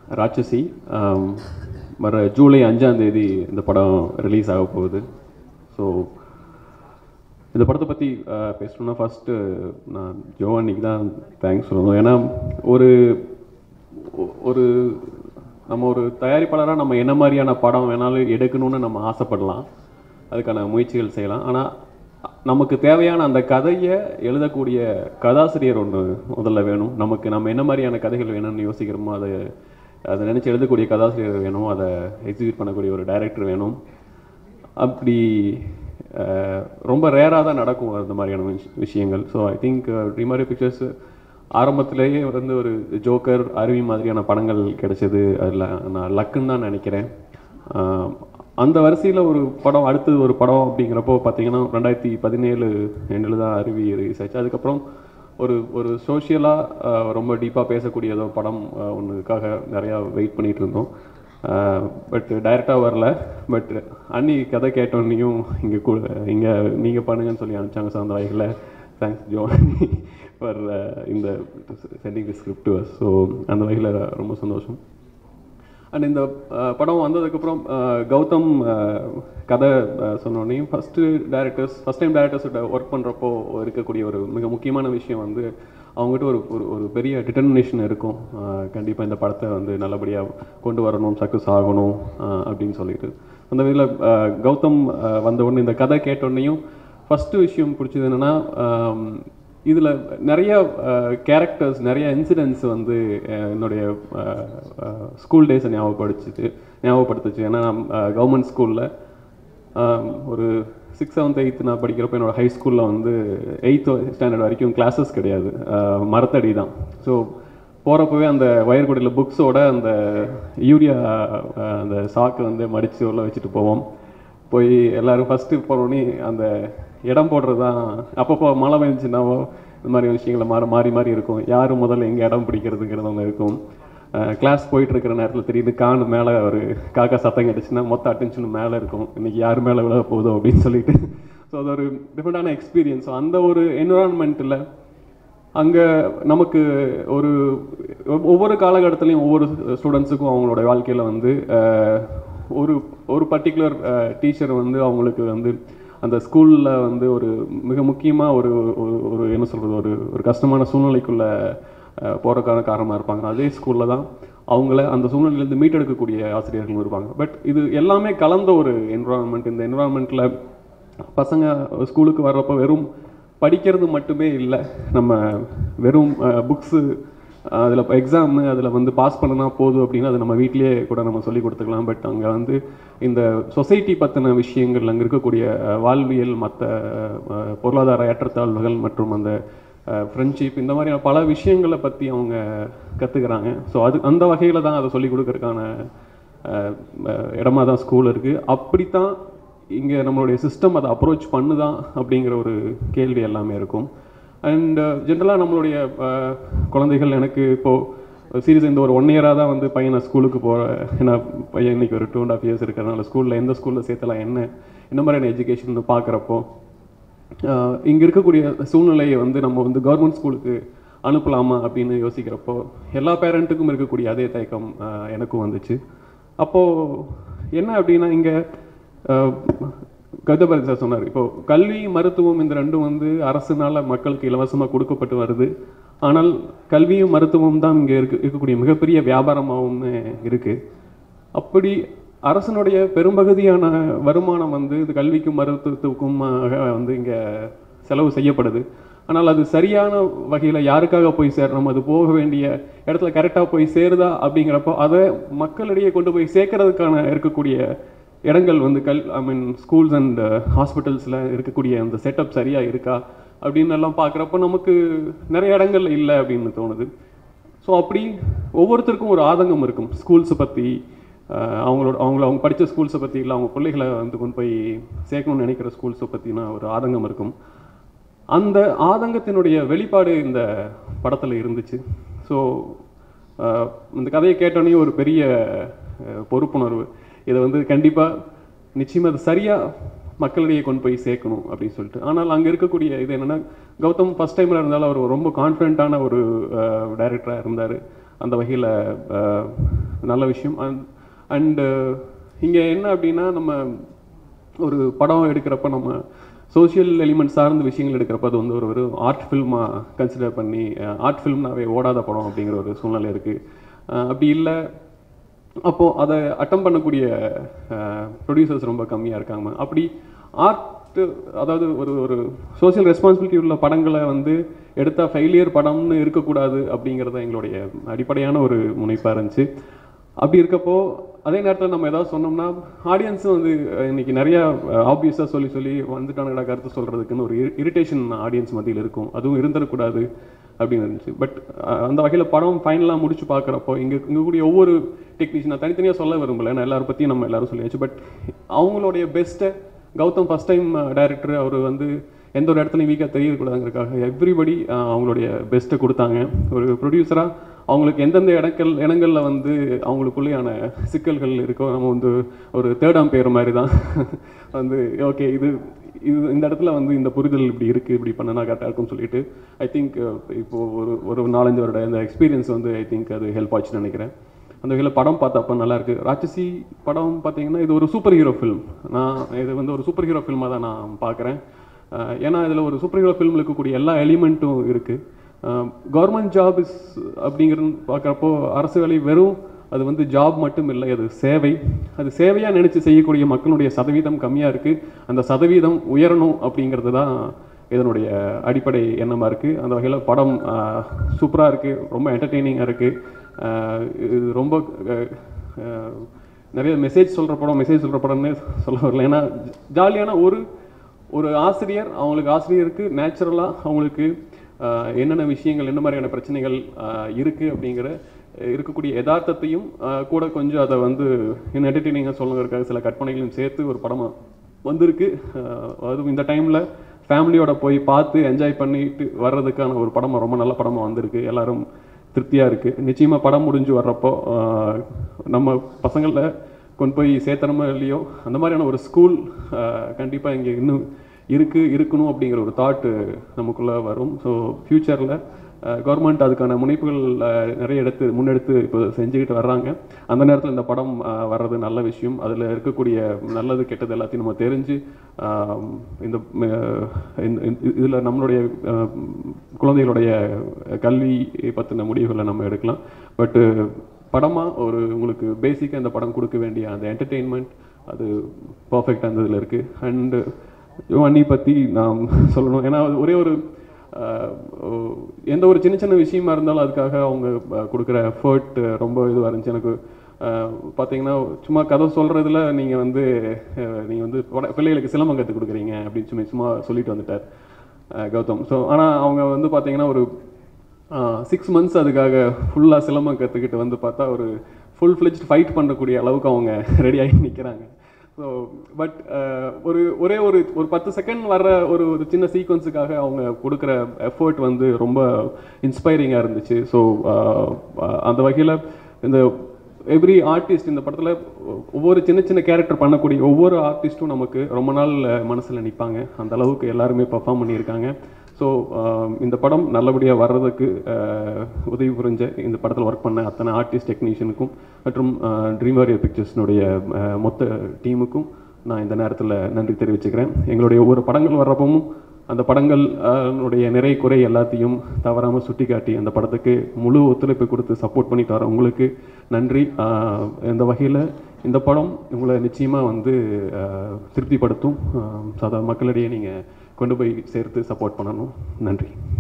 ராட்சசி ஆம், வர ஜூலை அஞ்சாம் தேதி இந்த படம் ரிலீஸ் ஆக போகுது ஸோ இந்த படத்தை பற்றி பேசணும்னா ஃபஸ்ட்டு நான் ஜோவானிக்கு தான் தேங்க்ஸ் சொல்லணும் ஏன்னா ஒரு ஒ- ஒரு நம்ம ஒரு தயாரிப்பாளராக நம்ம என்ன மாதிரியான படம் வேணாலும் எடுக்கணும்னு நம்ம ஆசைப்படலாம் அதுக்கான முயற்சிகள் செய்யலாம் ஆனால் நமக்கு தேவையான அந்த கதையை எழுதக்கூடிய கதாசிரியர் ஒன்று முதல்ல வேணும் நமக்கு நம்ம என்ன மாதிரியான கதைகள் வேணும்னு யோசிக்கிறோமோ அதை அதை நினச்சி எழுதக்கூடிய கதாசிரியர் வேணும் அதை எக்ஸிக்யூட் பண்ணக்கூடிய ஒரு டைரக்டர் வேணும் அப்படி அஹ், ரொம்ப ரேராக தான் நடக்கும் அந்த மாதிரியான விஷ- விஷயங்கள் ஸோ ஐ திங்க் ரிமாரி பிக்சர்ஸ் ஆரம்பத்திலேயே வந்து ஒரு ஜோக்கர் அருவி மாதிரியான படங்கள் கிடைச்சது அதில் நான் லக்குன்னு தான் நினைக்கிறேன் அஹ், அந்த வரிசையில் ஒரு படம் அடுத்தது ஒரு படம் அப்படிங்கிறப்போ பார்த்தீங்கன்னா ரெண்டாயிரத்தி பதினேழு எண்டில் தான் அருவி ரிலீஸ் ஆச்சு அதுக்கப்புறம் ஒரு ஒரு சோஷியலாக ரொம்ப டீப்பாக பேசக்கூடிய ஏதோ படம் அஹ், ஒன்றுக்காக நிறையா வெயிட் பண்ணிகிட்டு இருந்தோம் பட் டைரெக்டாக வரல பட் அன்னி கதை கேட்டோன்னையும் இங்கே கூட இங்கே நீங்கள் பண்ணுங்கன்னு சொல்லி அனுப்பிச்சாங்க ஸோ அந்த வகையில் தேங்க்ஸ் ஜோ ஃபார் இந்த சென்டிங் தி ஸ்கிரிப்ட் ஸோ அந்த வகையில் ரொம்ப சந்தோஷம் அண்ட் இந்த அஹ், படம் வந்ததுக்கப்புறம் அஹ், கௌதம் அஹ், கதை அஹ், சொன்னோடனையும் ஃபஸ்ட்டு டேரக்டர்ஸ் ஃபஸ்ட் டைம் டேரக்டர்ஸ்கிட்ட ஒர்க் பண்ணுறப்போ இருக்கக்கூடிய ஒரு மிக முக்கியமான விஷயம் வந்து அவங்ககிட்ட ஒரு ஒரு ஒரு பெரிய டிட்டர்மினேஷன் இருக்கும் கண்டிப்பாக இந்த படத்தை வந்து நல்லபடியாக கொண்டு வரணும் சக்ஸஸ் ஆகணும் அஹ், அப்படின்னு சொல்லிட்டு அந்த வகையில் கௌதம் அஹ், வந்த உடனே இந்த கதை கேட்டோடனையும் ஃபஸ்ட்டு விஷயம் பிடிச்சது என்னென்னா இதில் நிறைய கேரக்டர்ஸ் நிறைய இன்சிடென்ட்ஸ் வந்து அஹ், என்னுடைய ஸ்கூல் டேஸை ஞாபகப்படுத்துச்சு ஞாபகப்படுத்துச்சு ஏன்னா நான் கவர்மெண்ட் ஸ்கூலில் ஒரு சிக்ஸ் செவன்த் எயித்து நான் படிக்கிறப்ப என்னோட ஹை ஸ்கூலில் வந்து எயித்து ஸ்டாண்டர்ட் வரைக்கும் கிளாஸஸ் கிடையாது அஹ், மரத்தடி தான் ஸோ போகிறப்பவே அந்த வயர்குடியில் புக்ஸோட அந்த யூரியா அஹ், அந்த சாக்கு வந்து மடித்து உள்ள வச்சுட்டு போவோம் போய் எல்லாரும் ஃபஸ்ட்டு போனோடனே அந்த இடம் போடுறது தான் அப்பப்போ மழை பெஞ்சுனாவோ இந்த மாதிரி விஷயங்களை மாறி மாறி மாறி இருக்கும் யார் முதல்ல எங்கே இடம் பிடிக்கிறதுங்கிறது ஒன்று இருக்கும் கிளாஸ் போயிட்டு இருக்கிற நேரத்தில் திடீர்னு காணு மேலே ஒரு காக்கா சத்தம் கேட்டுச்சுன்னா மொத்த அட்டென்ஷனும் மேலே இருக்கும் இன்னைக்கு யார் மேலே விழ போதும் அப்படின்னு சொல்லிட்டு ஸோ அது ஒரு டிஃப்ரெண்டான எக்ஸ்பீரியன்ஸ் ஸோ அந்த ஒரு என்விரான்மெண்ட்டில் அங்கே நமக்கு ஒரு ஒவ்வொரு காலகட்டத்திலையும் ஒவ்வொரு ஸ்டூடெண்ட்ஸுக்கும் அவங்களோட வாழ்க்கையில் வந்து அஹ், ஒரு ஒரு பர்டிகுலர் டீச்சர் வந்து அவங்களுக்கு வந்து அந்த ஸ்கூலில் வந்து ஒரு மிக முக்கியமாக ஒரு ஒரு- ஒரு என்ன சொல்கிறது ஒரு ஒரு கஷ்டமான சூழ்நிலைக்குள்ளே போகிறதுக்கான காரணமாக இருப்பாங்க அதே ஸ்கூலில் தான் அவங்கள அந்த சூழ்நிலையிலேருந்து மீட்டெடுக்கக்கூடிய ஆசிரியர்களும் இருப்பாங்க பட் இது எல்லாமே கலந்த ஒரு என்விரான்மெண்ட் இந்த என்விரான்மெண்ட்டில் பசங்க ஸ்கூலுக்கு வர்றப்போ வெறும் படிக்கிறது மட்டுமே இல்லை நம்ம வெறும் புக்ஸு அதில் எக்ஸாமு அதில் வந்து பாஸ் பண்ணனா போதும் அப்படின்னா அது நம்ம வீட்டிலேயே கூட நம்ம சொல்லி கொடுத்துக்கலாம் பட் அங்கே வந்து இந்த சொசைட்டி பற்றின விஷயங்கள் அங்கே இருக்கக்கூடிய அஹ், வாழ்வியல் மற்ற பொருளாதார ஏற்றத்தாழ்வுகள் மற்றும் அந்த ஃப்ரெண்ட்ஷிப் இந்த மாதிரியான பல விஷயங்களை பற்றி அவங்க கற்றுக்கிறாங்க ஸோ அது அந்த வகையில் தான் அதை சொல்லிக் கொடுக்கறதுக்கான அஹ், அஹ், இடமா தான் ஸ்கூல் இருக்குது அப்படித்தான் இங்கே நம்மளுடைய சிஸ்டம் அதை அப்ரோச் பண்ணுதான் அப்படிங்கிற ஒரு கேள்வி எல்லாமே இருக்கும் அண்ட் ஜென்ரலாக நம்மளுடைய அஹ், குழந்தைகள் எனக்கு இப்போது சீரியஸ் இந்த ஒரு ஒன் இயராக தான் வந்து பையனை ஸ்கூலுக்கு போகிற ஏன்னா பையன் இன்னைக்கு ஒரு டூ அண்ட் ஆஃப் இயர்ஸ் இருக்கிறனால ஸ்கூலில் எந்த ஸ்கூலில் சேர்த்தலாம் என்ன என்ன மாதிரியான எஜுகேஷன் பார்க்குறப்போ இங்கே இருக்கக்கூடிய சூழ்நிலையை வந்து நம்ம வந்து கவர்மெண்ட் ஸ்கூலுக்கு அனுப்பலாமா அப்படின்னு யோசிக்கிறப்போ எல்லா பேரண்ட்டுக்கும் இருக்கக்கூடிய அதே தயக்கம் அஹ், எனக்கும் வந்துச்சு அப்போது என்ன அப்படின்னா இங்கே கௌதபதி சார் சொன்னார் இப்போ கல்வி மருத்துவம் இந்த ரெண்டும் வந்து அரசுனால மக்களுக்கு இலவசமாக கொடுக்கப்பட்டு வருது ஆனால் கல்வியும் மருத்துவமும் தான் இங்கே இருக்க இருக்கக்கூடிய மிகப்பெரிய வியாபாரமாகவும் இருக்குது அப்படி அரசனுடைய பெரும்பகுதியான வருமானம் வந்து இது கல்விக்கும் மருத்துவத்துக்கும் ஆக வந்து இங்கே செலவு செய்யப்படுது ஆனால் அது சரியான வகையில் யாருக்காக போய் சேரணும் அது போக வேண்டிய இடத்துல கரெக்டாக போய் சேருதா அப்படிங்கிறப்போ அதை மக்களிடையே கொண்டு போய் சேர்க்கறதுக்கான இருக்கக்கூடிய இடங்கள் வந்து கல் ஐ மீன் ஸ்கூல்ஸ் அண்ட் ஹாஸ்பிட்டல்ஸில் இருக்கக்கூடிய அந்த செட்டப் சரியாக இருக்கா அப்படின்னு எல்லாம் பார்க்குறப்போ நமக்கு நிறைய இடங்கள் இல்லை அப்படின்னு தோணுது ஸோ அப்படி ஒவ்வொருத்தருக்கும் ஒரு ஆதங்கம் இருக்கும் ஸ்கூல்ஸை பற்றி அவங்களோட அவங்கள அவங்க படித்த ஸ்கூல்ஸை பற்றி இல்லை அவங்க பிள்ளைகளை வந்து கொண்டு போய் சேர்க்கணும்னு நினைக்கிற ஸ்கூல்ஸை பற்றின ஒரு ஆதங்கம் இருக்கும் அந்த ஆதங்கத்தினுடைய வெளிப்பாடு இந்த படத்தில் இருந்துச்சு ஸோ இந்த கதையை கேட்டோன்னே ஒரு பெரிய அஹ், பொறுப்புணர்வு இதை வந்து கண்டிப்பாக நிச்சயமாக அது சரியாக மக்களிடையே கொண்டு போய் சேர்க்கணும் அப்படின்னு சொல்லிட்டு ஆனால் அங்கே இருக்கக்கூடிய இது என்னென்னா கௌதம் ஃபஸ்ட் டைமில் இருந்தாலும் அவர் ரொம்ப கான்ஃபிடண்ட்டான ஒரு டைரக்டராக இருந்தார் அந்த வகையில் நல்ல விஷயம் அண்ட் அண்டு இங்கே என்ன அப்படின்னா நம்ம ஒரு படம் எடுக்கிறப்ப நம்ம சோஷியல் எலிமெண்ட் சார்ந்த விஷயங்கள் எடுக்கிறப்ப அது வந்து ஒரு ஒரு ஆர்ட் ஃபில்மாக கன்சிடர் பண்ணி ஆர்ட் ஃபில்ம்னாவே ஓடாத படம் அப்படிங்கிற ஒரு சூழ்நிலை இருக்குது அப்படி இல்லை அப்போது அதை அட்டம் பண்ணக்கூடிய ப்ரொடியூசர்ஸ் ரொம்ப கம்மியாக இருக்காங்க அப்படி ஆர்ட் அதாவது ஒரு ஒரு சோஷியல் ரெஸ்பான்சிபிலிட்டி உள்ள படங்களை வந்து எடுத்தால் ஃபெயிலியர் படம்னு இருக்கக்கூடாது அப்படிங்கிறத எங்களுடைய அடிப்படையான ஒரு முனைப்பாக இருந்துச்சு அப்படி இருக்கப்போ அதே நேரத்தில் நம்ம ஏதாவது சொன்னோம்னா ஆடியன்ஸும் வந்து அஹ், இன்னைக்கு நிறையா ஆப்வியஸாக சொல்லி சொல்லி வந்துட்டானுங்கடா கருத்து சொல்கிறதுக்குன்னு ஒரு இரிட்டேஷன் ஆடியன்ஸ் மத்தியில் இருக்கும் அதுவும் இருந்துடக்கூடாது அப்படின்னு இருந்துச்சு பட் அந்த வகையில் படம் ஃபைனலாக முடிச்சு பார்க்குறப்போ இங்கே இங்கே கூடிய ஒவ்வொரு டெக்னீஷியன் நான் தனித்தனியாக சொல்ல விரும்பல ஏன்னா எல்லாரும் பற்றியும் நம்ம எல்லாரும் சொல்லியாச்சு பட் அவங்களுடைய பெஸ்ட்டை கௌதம் ஃபஸ்ட் டைம் டைரக்டர் அவர் வந்து எந்த ஒரு இடத்துலையும் வீக்காக தெரியக்கூடாதுங்கிறதுக்காக எவ்ரிபடி அவங்களுடைய பெஸ்ட்டை கொடுத்தாங்க ஒரு ப்ரொடியூசராக அவங்களுக்கு எந்தெந்த இடங்கள் இடங்களில் வந்து அவங்களுக்குள்ளேயான சிக்கல்கள் இருக்கோ நம்ம வந்து ஒரு தேர்டாம் பேர் மாதிரி தான் வந்து ஓகே இது இது இந்த இடத்துல வந்து இந்த புரிதல் இப்படி இருக்குது இப்படி பண்ணனா கரெக்டாக இருக்கும்னு சொல்லிட்டு ஐ திங்க் இப்போ ஒரு ஒரு நாலஞ்சு வருட இந்த எக்ஸ்பீரியன்ஸ் வந்து ஐ திங்க் அது ஹெல்ப் ஆச்சுன்னு நினைக்கிறேன் அந்த வகையில் படம் பார்த்தப்ப நல்லா இருக்கு ராட்சசி படம் பார்த்தீங்கன்னா இது ஒரு சூப்பர் ஹீரோ ஃபில்ம் நான் இது வந்து ஒரு சூப்பர் ஹீரோ ஃபில்மாக தான் நான் பார்க்குறேன் ஏன்னா இதில் ஒரு சூப்பர் ஹீரோ ஃபில்மில் இருக்கக்கூடிய எல்லா எலிமெண்ட்டும் இருக்குது கவர்மெண்ட் ஜாப் இஸ் அப்படிங்கிறது பார்க்குறப்போ அரசு வேலை வெறும் அது வந்து ஜாப் மட்டும் இல்லை அது சேவை அது சேவையாக நினச்சி செய்யக்கூடிய மக்களுடைய சதவீதம் கம்மியாக இருக்குது அந்த சதவீதம் உயரணும் அப்படிங்கிறது தான் இதனுடைய அடிப்படை எண்ணமாக இருக்குது அந்த வகையில் படம் சூப்பராக இருக்குது ரொம்ப என்டர்டெய்னிங்காக இருக்குது இது ரொம்ப அஹ், அஹ், நிறைய மெசேஜ் சொல்கிற படம் மெசேஜ் சொல்கிற படம்னு சொல்ல வரல ஏன்னா ஜாலியான ஒரு ஒரு ஆசிரியர் அவங்களுக்கு ஆசிரியருக்கு நேச்சுரலாக அவங்களுக்கு ஆஹ், என்னென்ன விஷயங்கள் என்ன மாதிரியான பிரச்சனைகள் ஆஹ், இருக்கு அப்படிங்கிற அஹ், இருக்கக்கூடிய யதார்த்தத்தையும் ஆஹ், கூட கொஞ்சம் அதை வந்து என்ன என்டர்டெய்னிங்காக சொல்லுங்கிறதுக்காக சில கற்பனைகளையும் சேர்த்து ஒரு படமாக வந்திருக்கு ஆஹ், அதுவும் இந்த டைமில் ஃபேமிலியோட போய் பார்த்து என்ஜாய் பண்ணிட்டு வர்றதுக்கான ஒரு படமாக ரொம்ப நல்ல படமாக வந்திருக்கு எல்லாரும் திருப்தியாக இருக்குது நிச்சயமாக படம் முடிஞ்சு வர்றப்போ ஆஹ், நம்ம பசங்களில் கொண்டு போய் சேர்த்தனமோ இல்லையோ அந்த மாதிரியான ஒரு ஸ்கூல் கண்டிப்பாக இங்கே இன்னும் இருக்கு இருக்கணும் அப்படிங்கிற ஒரு தாட்டு நமக்குள்ளே வரும் ஸோ ஃப்யூச்சரில் கவர்மெண்ட் அதுக்கான முனைப்புகள் அஹ், நிறைய எடுத்து முன்னெடுத்து இப்போ செஞ்சுக்கிட்டு வர்றாங்க அந்த நேரத்தில் இந்த படம் அஹ், வர்றது நல்ல விஷயம் அதில் இருக்கக்கூடிய நல்லது கெட்டது எல்லாத்தையும் நம்ம தெரிஞ்சு ஆஹ், இந்த இதில் நம்மளுடைய அஹ், குழந்தைகளுடைய கல்வி பற்றின முடிவுகளை நம்ம எடுக்கலாம் பட்டு படமாக ஒரு உங்களுக்கு பேசிக்காக இந்த படம் கொடுக்க வேண்டிய அந்த என்டர்டெயின்மெண்ட் அது பர்ஃபெக்டாக அந்த இதில் இருக்குது அண்டு யுவானி பற்றி நான் சொல்லணும் ஏன்னா அது ஒரே ஒரு ஆஹ், ஓ- எந்த ஒரு சின்ன சின்ன விஷயமா இருந்தாலும் அதுக்காக அவங்க ஆஹ், கொடுக்குற எஃபர்ட் ரொம்ப இதுவாக இருந்துச்சு எனக்கு ஆஹ், பார்த்தீங்கன்னா சும்மா கதை சொல்கிறதுல நீங்கள் வந்து நீங்கள் வந்து பட- பிள்ளைகளுக்கு சிலம்பம் கற்றுக் கொடுக்குறீங்க அப்படின்னு சொல்லி சும்மா சொல்லிட்டு வந்துட்டார் ஆஹ், கௌதம் ஸோ ஆனால் அவங்க வந்து பார்த்தீங்கன்னா ஒரு சிக்ஸ் மந்த்ஸ் அதுக்காக ஃபுல்லாக சிலம்பம் கற்றுக்கிட்டு வந்து பார்த்தா ஒரு ஃபுல் ஃப்ளெஜ்ட் ஃபைட் பண்ணக்கூடிய அளவுக்கு அவங்க ரெடியாகி நிற்கிறாங்க ஸோ பட் ஒரு ஒரே ஒரு ஒரு பத்து செகண்ட் வர்ற ஒரு ஒரு சின்ன சீக்வன்ஸுக்காக அவங்க கொடுக்குற எஃபர்ட் வந்து ரொம்ப இன்ஸ்பைரிங்காக இருந்துச்சு ஸோ அந்த வகையில் இந்த எவ்ரி ஆர்டிஸ்ட் இந்த படத்தில் ஒவ்வொரு சின்ன சின்ன கேரக்டர் பண்ணக்கூடிய ஒவ்வொரு ஆர்டிஸ்ட்டும் நமக்கு ரொம்ப நாள் மனசில் நிற்பாங்க அந்த அளவுக்கு எல்லாருமே பர்ஃபார்ம் பண்ணியிருக்காங்க ஸோ இந்த படம் நல்லபடியாக வர்றதுக்கு அஹ், உதவி புரிஞ்ச இந்த படத்தில் ஒர்க் பண்ண அத்தனை ஆர்டிஸ்ட் டெக்னீஷியனுக்கும் மற்றும் ட்ரீம் வாரியர் பிக்சர்ஸ்னுடைய அஹ், மொத்த டீமுக்கும் நான் இந்த நேரத்தில் நன்றி தெரிவிச்சுக்கிறேன் எங்களுடைய ஒவ்வொரு படங்கள் வர்றப்பவும் அந்த படங்கள் அஹ், னுடைய நிறை குறை எல்லாத்தையும் தவறாமல் சுட்டிக்காட்டி அந்த படத்துக்கு முழு ஒத்துழைப்பு கொடுத்து சப்போர்ட் பண்ணிட்டு வர உங்களுக்கு நன்றி அஹ், இந்த வகையில் இந்த படம் உங்களை நிச்சயமாக வந்து அஹ், திருப்திப்படுத்தும் அஹ், சாதா மக்களிடையே நீங்கள் கொண்டு போய் சேர்த்து சப்போர்ட் பண்ணணும் நன்றி